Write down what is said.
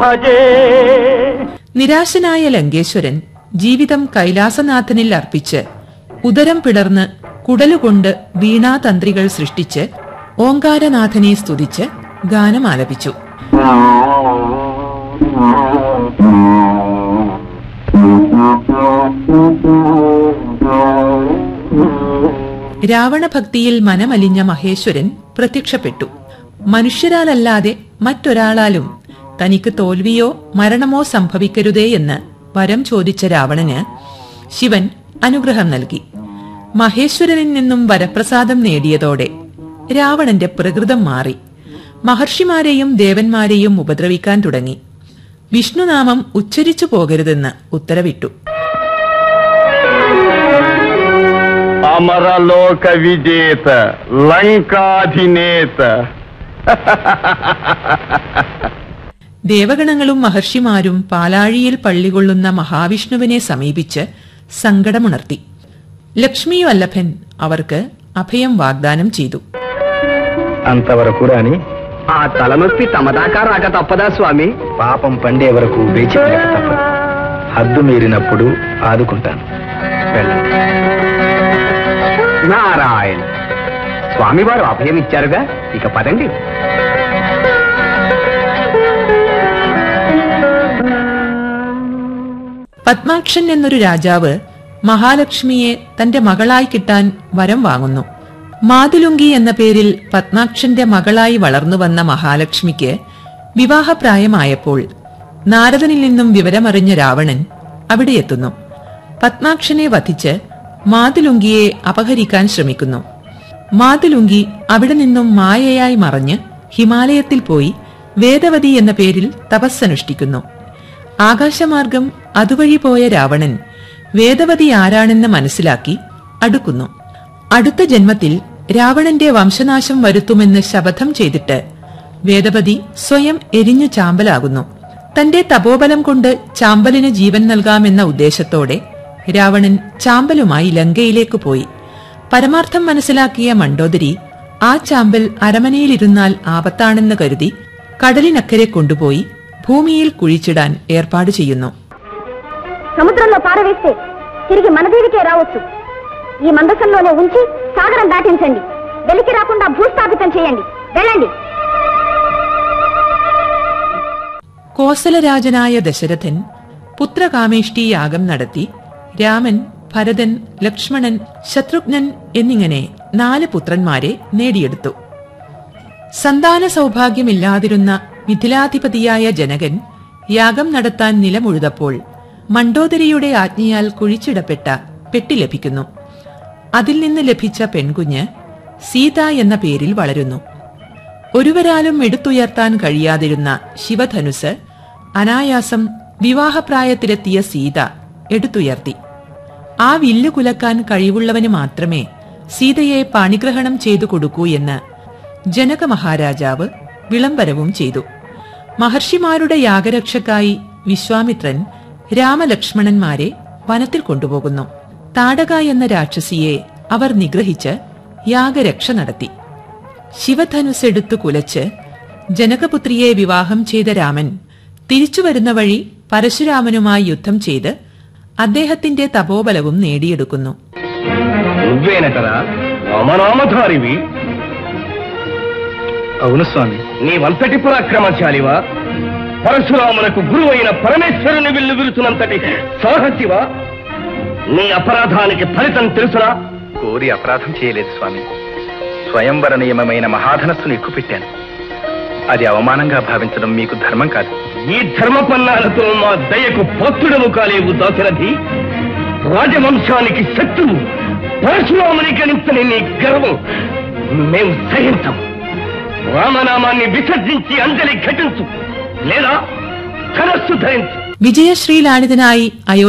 ഭജേ നിരാശനായ ലങ്കേശ്വരൻ ജീവിതം കൈലാസനാഥനിൽ അർപ്പിച്ച് ഉദരം പിളർന്ന് കുടലുകൊണ്ട് വീണാതന്ത്രികൾ സൃഷ്ടിച്ച് ഓങ്കാരനാഥനെ സ്തുതിച്ച് ഗാനം ആലപിച്ചു രാവണഭക്തിയിൽ മനമലിഞ്ഞ മഹേശ്വരൻ പ്രത്യക്ഷപ്പെട്ടു മനുഷ്യരാലല്ലാതെ മറ്റൊരാളാലും തനിക്ക് തോൽവിയോ മരണമോ സംഭവിക്കരുതേ എന്ന് വരം ചോദിച്ച രാവണന് ശിവൻ അനുഗ്രഹം നൽകി മഹേശ്വരനിൽ നിന്നും വരപ്രസാദം നേടിയതോടെ രാവണന്റെ പ്രകൃതം മാറി മഹർഷിമാരെയും ദേവന്മാരെയും ഉപദ്രവിക്കാൻ തുടങ്ങി വിഷ്ണുനാമം ഉച്ചരിച്ചു പോകരുതെന്ന് ഉത്തരവിട്ടു അമരലോക വിജേത ലങ്കാധിനേത ദേവഗണങ്ങളും മഹർഷിമാരും പാലാഴിയിൽ പള്ളികൊള്ളുന്ന മഹാവിഷ്ണുവിനെ സമീപിച്ച് സങ്കടമുണർത്തി ലക്ഷ്മി വല്ലഭൻ അവർക്ക് అభయం వాగ్దానం ചെയ്തു అంతవరకు రాని ఆ తలనొప్పి తమదాకా రాక తప్పదా స్వామి పాపం పండే వరకు వేచి ఉండక తప్పదు హద్దు మీరినప్పుడు ఆదుకుంటాను వెళ్ళండి నారాయణ స్వామివారు అభయం ఇచ్చారుగా ఇక పదండి പത്മാക്ഷൻ എന്നൊരു രാജാവ് മഹാലക്ഷ്മിയെ തന്റെ മകളായി കിട്ടാൻ വരം വാങ്ങുന്നു മാതുലുങ്കി എന്ന പേരിൽ പത്മാക്ഷന്റെ മകളായി വളർന്നുവന്ന മഹാലക്ഷ്മിക്ക് വിവാഹപ്രായമായപ്പോൾ നാരദനിൽ നിന്നും വിവരമറിഞ്ഞ രാവണൻ അവിടെയെത്തുന്നു പത്മാക്ഷനെ വധിച്ച് മാതുലുങ്കിയെ അപഹരിക്കാൻ ശ്രമിക്കുന്നു മാതുലുങ്കി അവിടെ നിന്നും മായയായി മറഞ്ഞ് ഹിമാലയത്തിൽ പോയി വേദവതി എന്ന പേരിൽ തപസ്സനുഷ്ഠിക്കുന്നു ആകാശമാർഗം അതുവഴി പോയ രാവണൻ വേദവതി ആരാണെന്ന് മനസ്സിലാക്കി അടുക്കുന്നു അടുത്ത ജന്മത്തിൽ രാവണന്റെ വംശനാശം വരുത്തുമെന്ന് ശപഥം ചെയ്തിട്ട് വേദവതി സ്വയം എരിഞ്ഞു ചാമ്പലാകുന്നു തന്റെ തപോബലം കൊണ്ട് ചാമ്പലിന് ജീവൻ നൽകാമെന്ന ഉദ്ദേശത്തോടെ രാവണൻ ചാമ്പലുമായി ലങ്കയിലേക്ക് പോയി പരമാർത്ഥം മനസ്സിലാക്കിയ മണ്ടോദരി ആ ചാമ്പൽ അരമനയിലിരുന്നാൽ ആപത്താണെന്ന് കരുതി കടലിനക്കരെ കൊണ്ടുപോയി ഭൂമിയിൽ കുഴിച്ചിടാൻ ഏർപ്പാട് ചെയ്യുന്നു సముద్రంలో పారవేస్తే తిరిగి మన దీవికే రావచ్చు ఈ మందసంలోనే ఉంచి సాగరం దాటించండి వెలికి రాకుండా భూస్థాపితం చేయండి వెళ్ళండి കോസലരാജനായ ദശരഥൻ പുത്രകാമേഷ്ടി യാഗം നടത്തി രാമൻ ഭരതൻ ലക്ഷ്മണൻ ശത്രുഘ്നൻ എന്നിങ്ങനെ നാല് പുത്രന്മാരെ നേടിയെടുത്തു സന്താന സൗഭാഗ്യമില്ലാതിരുന്ന മിഥിലാധിപതിയായ ജനകൻ യാഗം നടത്താൻ നിലമുഴുതപ്പോൾ മണ്ടോദരിയുടെ ആജ്ഞയാൽ കുഴിച്ചിടപ്പെട്ട പെട്ടി ലഭിക്കുന്നു അതിൽ നിന്ന് ലഭിച്ച പെൺകുഞ്ഞ് സീത എന്ന പേരിൽ വളരുന്നു ഒരുവരാലും എടുത്തുയർത്താൻ കഴിയാതിരുന്ന ശിവധനുസ് അനായാസം വിവാഹപ്രായത്തിലെത്തിയ സീത എടുത്തുയർത്തി ആ വില്ല് കുലക്കാൻ കഴിവുള്ളവന് മാത്രമേ സീതയെ പാണിഗ്രഹണം ചെയ്തു കൊടുക്കൂ എന്ന് ജനക മഹാരാജാവ് വിളംബരവും ചെയ്തു മഹർഷിമാരുടെ യാഗരക്ഷക്കായി വിശ്വാമിത്രൻ രാമലക്ഷ്മണന്മാരെ വനത്തിൽ കൊണ്ടുപോകുന്നു താടക എന്ന രാക്ഷസിയെ അവർ നിഗ്രഹിച്ച് യാഗരക്ഷ നടത്തി ശിവധനുസ് എടുത്തു കുലച്ച് ജനകപുത്രിയെ വിവാഹം ചെയ്ത രാമൻ തിരിച്ചുവരുന്ന വഴി പരശുരാമനുമായി യുദ്ധം ചെയ്ത് അദ്ദേഹത്തിന്റെ തപോബലവും നേടിയെടുക്കുന്നു నువ్వేనటరా రామనామధారివి అవును స్వామి నీవంతటి పరాక్రమశాలివా పరశురామునకు గురువైన పరమేశ్వరుని విల్లు విరుచునంతటి సాహసివా నీ అపరాధానికి ఫలితం తెలుసునా కోరి అపరాధం చేయలేదు స్వామి స్వయంవర నియమమైన మహాధనస్సును ఎక్కుపెట్టాను అది అవమానంగా భావించడం మీకు ధర్మం కాదు ఈ ధర్మపన్నాలతో మా దయకు భక్తుడము కాలేవు దాశరథి రాజవంశానికి శత్రువు పరశురాముని గణించని నీ గర్వం మేము సహించం రామనామాన్ని విసర్జించి అంజలి ఘటించు లేదా ధనస్సు ధరించు വിജയശ്രീലാളിതനായി അയോ